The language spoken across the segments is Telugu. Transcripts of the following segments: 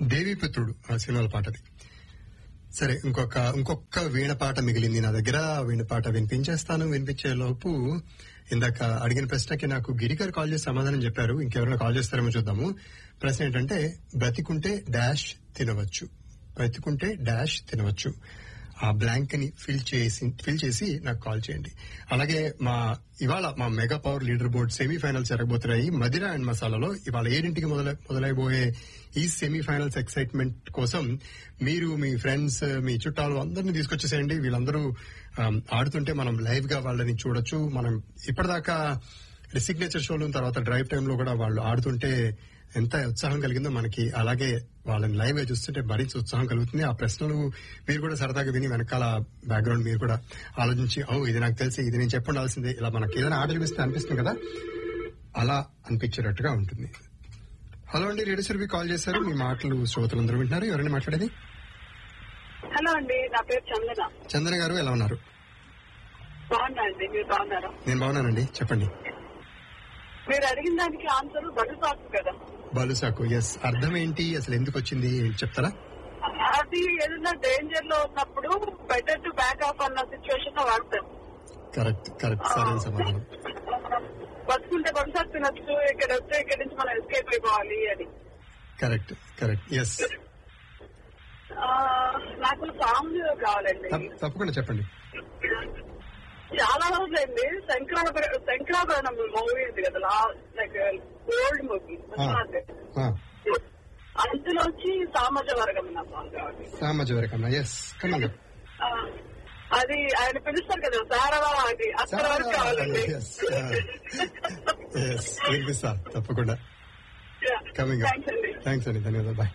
దేవీపుత్రుడు ఆ సినిమాల పాటది సరే ఇంకొక ఇంకొక వీణ పాట మిగిలింది నా దగ్గర ఆ వీణ పాట వినిపించేస్తాను వినిపించే లోపు ఇందాక అడిగిన ప్రశ్నకి నాకు గిరిగారు కాల్ చేసి సమాధానం చెప్పారు ఇంకెవరైనా కాల్ చేస్తారేమో చూద్దాము ప్రశ్న ఏంటంటే బ్రతికుంటే డాష్ తినవచ్చు బ్రతికుంటే డాష్ తినవచ్చు ఆ బ్లాంక్ ని ఫిల్ చేసి ఫిల్ చేసి నాకు కాల్ చేయండి అలాగే మా ఇవాళ మా mega power leader board semifinals జరగబోతున్నాయి మదిర అండ్ మసాలాలో ఇవాళ ఏడింటికి మొదలై మొదలైపోయే ఈ సెమీఫైనల్స్ ఎక్సైట్మెంట్ కోసం మీరు మీ ఫ్రెండ్స్ మీ చుట్టాలు అందరినీ తీసుకొచ్చేసేయండి వీళ్ళందరూ ఆమ్, ఆడుతుంటే మనం లైవ్ గా వాళ్ళని చూడొచ్చు మనం ఇప్పటిదాకా సిగ్నేచర్ షోలు తర్వాత డ్రైవ్ టైమ్ లో కూడా వాళ్ళు ఆడుతుంటే ఎంత ఉత్సాహం కలిగిందో మనకి అలాగే వాళ్ళని లైవ్ గా చూస్తుంటే మరింత ఉత్సాహం కలుగుతుంది ఆ ప్రశ్నలు మీరు కూడా సరదాగా విని వెనకాల బ్యాక్గ్రౌండ్ మీరు కూడా ఆలోచించి ఓ ఇది నాకు తెలిసి ఇది నేను చెప్పుండాల్సిందే ఇలా మనకి ఏదైనా ఆట చూపిస్తే అనిపిస్తుంది కదా అలా అనిపించేటట్టుగా ఉంటుంది హలో అండి రేడియో సర్వీ కాల్ చేశారు మీ మాటలు శ్రోతలందరూ వింటున్నారు ఎవరైనా మాట్లాడేది హలో అండి నా పేరు చందన చందన గారు ఎలా ఉన్నారు బాగున్నా అండి మీరు బాగున్నారా నేను బాగున్నానండి చెప్పండి మీరు అడిగిన దానికి ఆన్సర్ బడుసాకు కదా బాలుసాకు ఎస్ అర్థం ఏంటి అసలు ఎందుకు వచ్చింది చెప్తారా అది ఏదైనా డేంజర్ లో ఉన్నప్పుడు బెటర్ టు బ్యాక్ ఆఫ్ అన్న సిచ్యువేషన్ లో వాడతాం కరెక్ట్ కరెక్ట్ సరైన సమాధానం బతుకుంటే బడుసాకు తినచ్చు ఇక్కడ వస్తే ఇక్కడ నుంచి మనం ఎస్కేప్ అయిపోవాలి అని కరెక్ట్ కరెక్ట్ ఎస్ ఆ, నాకు సాంగ్ కావాలండి తప్పకుండా చెప్పండి చాలా రోజులైంది శంకరాభరణ శంకరాభరణం మూవీ ఉంది కదా లైక్ ఓల్డ్ మూవీ ఆ, ఆ, అందులోంచి సామజ వర్గం నా సాంగ్ కావాలి సామాజ వరకన్నా ఎస్ కమంగా ఆ, అది ఆయన పిలుస్తారు కదా సారవా అది అక్కడ వరకు కావాలండి ఎస్ ఎస్ వినిపిస్తా తప్పకుండా కమింగ్ థ్యాంక్స్ అండి థ్యాంక్స్ అండి ధన్యవాదాలు బాయ్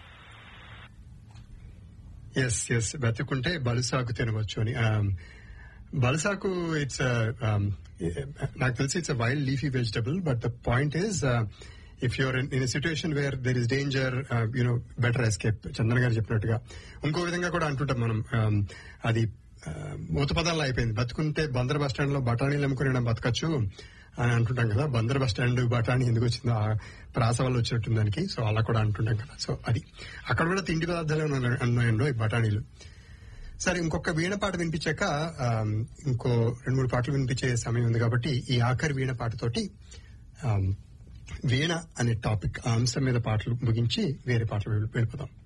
ఎస్ ఎస్ బతుకుంటే బలుసాకు తినవచ్చు అని Um, బలుసాకు ఇట్స్ నాకు తెలిసి it's wild leafy vegetable but the point is if you're in situation where there is danger you know better escape Chandan గారు చెప్పినట్టుగా ఇంకో విధంగా కూడా అంటుంటాం మనం um, అది మూత పదాల్లో అయిపోయింది బతుకుంటే బందర్ బస్ స్టాండ్ లో బఠానీలు అమ్ముకుని బతకచ్చు అని అంటుంటాం కదా బందర్ బస్ స్టాండ్ బఠానీ ఎందుకు వచ్చిందో ఆ ప్రాస వల్ల వచ్చినట్టు దానికి సో అలా కూడా అంటుంటాం కదా సో అది అక్కడ కూడా తిండి పదార్థాలు ఉన్నాయండో ఈ బఠానీలు సరే ఇంకొక వీణ పాట వినిపించాక ఆమ్, ఇంకో రెండు మూడు పాటలు వినిపించే సమయం ఉంది కాబట్టి ఈ ఆఖరి వీణ పాటతోటి ఆమ్, వీణ అనే టాపిక్ ఆ అంశం మీద పాటలు ముగించి వేరే పాటలు వెళ్ళిపోదాం